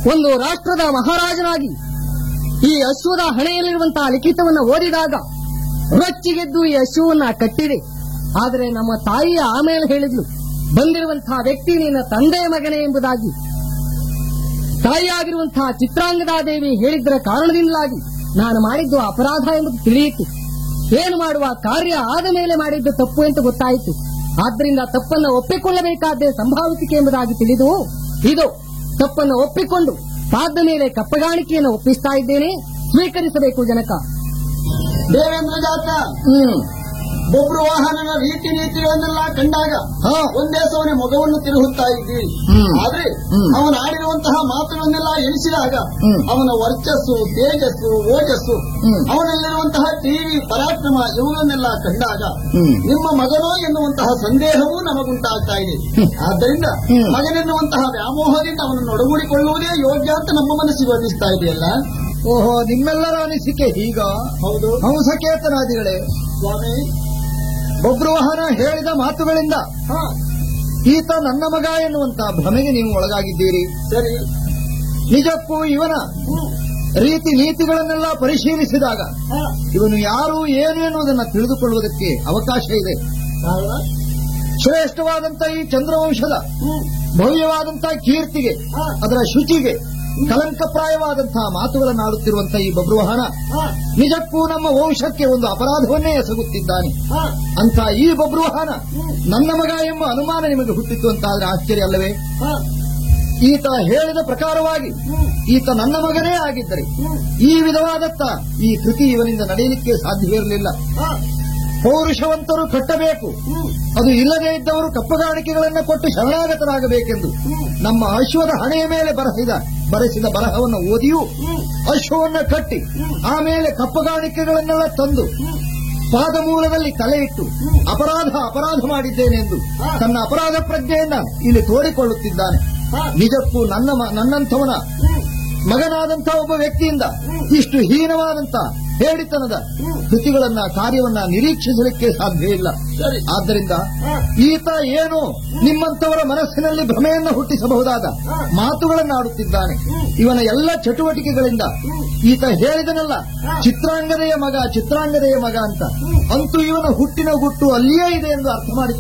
ಒಂದು ರಾಷ್ಟ್ರದ ಮಹಾರಾಜನಾಗಿ ಈ ಅಶ್ವದ ಹಣೆಯಲ್ಲಿರುವಂತಹ ಲಿಖಿತವನ್ನು ಓದಿದಾಗ ರೊಚ್ಚಿಗೆದ್ದು ಈ ಅಶ್ವವನ್ನ ಕಟ್ಟಿದೆ ಆದರೆ ನಮ್ಮ ತಾಯಿಯ ಆಮೇಲೆ ಹೇಳಿದ್ಲು ಬಂದಿರುವಂತಹ ವ್ಯಕ್ತಿ ನಿನ್ನ ತಂದೆಯ ಮಗನೇ ಎಂಬುದಾಗಿ ತಾಯಿಯಾಗಿರುವಂತಹ ಚಿತ್ರಾಂಗದಾದೇವಿ ಹೇಳಿದ್ದರ ಕಾರಣದಿಂದಾಗಿ ನಾನು ಮಾಡಿದ್ದು ಅಪರಾಧ ಎಂಬುದು ತಿಳಿಯಿತು ಏನು ಮಾಡುವ ಕಾರ್ಯ ಆದ ಮೇಲೆ ಮಾಡಿದ್ದು ತಪ್ಪು ಅಂತ ಗೊತ್ತಾಯಿತು ಆದ್ದರಿಂದ ತಪ್ಪನ್ನು ಒಪ್ಪಿಕೊಳ್ಳಬೇಕಾದ್ದೇ ಸಂಭಾವಿಸಿಕೆ ಎಂಬುದಾಗಿ ತಿಳಿದು ಇದು ತಪ್ಪನ್ನು ಒಪ್ಪಿಕೊಂಡು ಪಾದ ಮೇಲೆ ಕಪ್ಪಗಾಣಿಕೆಯನ್ನು ಒಪ್ಪಿಸ್ತಾ ಇದ್ದೇನೆ ಸ್ವೀಕರಿಸಬೇಕು ಜನಕ ದೇವೇಂದ್ರ ಜಾತ ಹ್ಮ್ ಬೊಬ್ರು ವಾಹನನ ರೀತಿ ನೀತಿಗಳನ್ನೆಲ್ಲ ಕಂಡಾಗ ಹಾ. ಒಂದೇ ಸವನೆ ಮೊಗವನ್ನು ತಿರುಗುತ್ತಾ ಇದ್ದೀರಿ ಹ್ಮ್. ಆದ್ರೆ ಹ್ಮ್. ಅವನ ಆಡಿರುವಂತಹ ಮಾತುಗಳನ್ನೆಲ್ಲ ಎಣಿಸಿದಾಗ ಹ್ಮ್. ಅವನ ವರ್ಚಸ್ಸು ತೇಜಸ್ಸು ಓಜಸ್ಸು ಹ್ಮ್. ಅವನಲ್ಲಿರುವಂತಹ ಟಿವಿ ಪರಾಕ್ರಮ ಇವುಗಳನ್ನೆಲ್ಲ ಕಂಡಾಗ ಹ್ಮ್. ನಿಮ್ಮ ಮಗನೋ ಎನ್ನುವಂತಹ ಸಂದೇಹವೂ ನಮಗುಂಟಾಗ್ತಾ ಇದೆ ಹ್ಮ್. ಆದ್ದರಿಂದ ಹ್ಮ್. ಮಗನೆನ್ನುವಂತಹ ವ್ಯಾಮೋಹದಿಂದ ಅವನನ್ನು ಒಡಗೂಡಿಕೊಳ್ಳುವುದೇ ಯೋಗ್ಯ ಅಂತ ನಮ್ಮ ಮನಸ್ಸಿಗೆ ಅನ್ನಿಸ್ತಾ ಇದೆಯಲ್ಲ ಓಹೋ ನಿಮ್ಮೆಲ್ಲರ ಅನಿಸಿಕೆ ಹೀಗ ಹೌದು ಹಂಸಕೇತನಾದಿಗಳೇ ಸ್ವಾಮಿ ಬೊಬ್ರುವಾಹನ ಹೇಳಿದ ಮಾತುಗಳಿಂದ ಹಾ ಈತ ನನ್ನ ಮಗ ಎನ್ನುವಂತ ಭ್ರಮೆಗೆ ನೀವು ಒಳಗಾಗಿದ್ದೀರಿ ಸರಿ ನಿಜಕ್ಕೂ ಇವನ ಹ್ಮ್. ರೀತಿ ನೀತಿಗಳನ್ನೆಲ್ಲ ಪರಿಶೀಲಿಸಿದಾಗ ಹಾ ಇವನು ಯಾರು ಏನು ಎನ್ನುವುದನ್ನು ತಿಳಿದುಕೊಳ್ಳುವುದಕ್ಕೆ ಅವಕಾಶ ಇದೆ ಕಾರಣ ಶ್ರೇಷ್ಠವಾದಂತ ಈ ಚಂದ್ರವಂಶದ ಹ್ಮ್. ಭವ್ಯವಾದಂತಹ ಕೀರ್ತಿಗೆ ಹಾ. ಅದರ ಶುಚಿಗೆ ಕಲಂಕಪ್ರಾಯವಾದಂತಹ ಮಾತುಗಳನ್ನಾಡುತ್ತಿರುವಂತಹ ಈ ಬಬ್ರುವಾಹನ ಹಾ ನಿಜಕ್ಕೂ ನಮ್ಮ ವಂಶಕ್ಕೆ ಒಂದು ಅಪರಾಧವನ್ನೇ ಎಸಗುತ್ತಿದ್ದಾನೆ ಹಾ ಅಂತ ಈ ಬಬ್ರುವಾಹನ ನನ್ನ ಮಗ ಎಂಬ ಅನುಮಾನ ನಿಮಗೆ ಹುಟ್ಟಿತ್ತು ಅಂತಾದ್ರೆ ಆಶ್ಚರ್ಯ ಅಲ್ಲವೇ ಹಾ ಈತ ಹೇಳಿದ ಪ್ರಕಾರವಾಗಿ ಈತ ನನ್ನ ಮಗನೇ ಆಗಿದ್ದರೆ ಈ ವಿಧವಾದತ್ತ ಈ ಕೃತಿ ಇವನಿಂದ ನಡೆಯಲಿಕ್ಕೆ ಸಾಧ್ಯವಿರಲಿಲ್ಲ ಹಾ ಪೌರುಷವಂತರು ಕಟ್ಟಬೇಕು ಅದು ಇಲ್ಲದೇ ಇದ್ದವರು ಕಪ್ಪಗಾಣಿಕೆಗಳನ್ನು ಕೊಟ್ಟು ಶರಣಾಗತರಾಗಬೇಕೆಂದು ನಮ್ಮ ಅಶ್ವದ ಹಣೆಯ ಮೇಲೆ ಬರೆಸಿದ ಬರೆಸಿದ ಬರಹವನ್ನು ಓದಿಯೂ ಅಶ್ವವನ್ನು ಕಟ್ಟಿ ಆಮೇಲೆ ಕಪ್ಪಗಾಣಿಕೆಗಳನ್ನೆಲ್ಲ ತಂದು ಪಾದಮೂಲದಲ್ಲಿ ತಲೆ ಇಟ್ಟು ಅಪರಾಧ ಅಪರಾಧ ಮಾಡಿದ್ದೇನೆ ಎಂದು ತನ್ನ ಅಪರಾಧ ಪ್ರಜ್ಞೆಯನ್ನ ಇಲ್ಲಿ ತೋಡಿಕೊಳ್ಳುತ್ತಿದ್ದಾನೆ ನಿಜಕ್ಕೂ ನನ್ನ ಮ- ನನ್ನಂಥವನ ಮಗನಾದಂಥ ಒಬ್ಬ ವ್ಯಕ್ತಿಯಿಂದ ಇಷ್ಟು ಹೀನವಾದಂತ ಹೇಳಿತನದ ಕೃತಿಗಳನ್ನ ಕಾರ್ಯವನ್ನ ನಿರೀಕ್ಷಿಸಲಿಕ್ಕೆ ಸಾಧ್ಯ ಇಲ್ಲ ಸರಿ. ಆದ್ದರಿಂದ ಈತ ಏನು ನಿಮ್ಮಂಥವರ ಮನಸ್ಸಿನಲ್ಲಿ ಭ್ರಮೆಯನ್ನು ಹುಟ್ಟಿಸಬಹುದಾದ ಮಾತುಗಳನ್ನಾಡುತ್ತಿದ್ದಾನೆ ಇವನ ಎಲ್ಲ ಚಟುವಟಿಕೆಗಳಿಂದ ಈತ ಹೇಳಿದನಲ್ಲ ಚಿತ್ರಾಂಗದೆಯ ಮಗ ಚಿತ್ರಾಂಗದೆಯ ಮಗ ಅಂತ ಅಂತೂ ಇವನ ಹುಟ್ಟಿನ ಗುಟ್ಟು ಅಲ್ಲಿಯೇ ಇದೆ ಎಂದು ಅರ್ಥ ಮಾಡಿ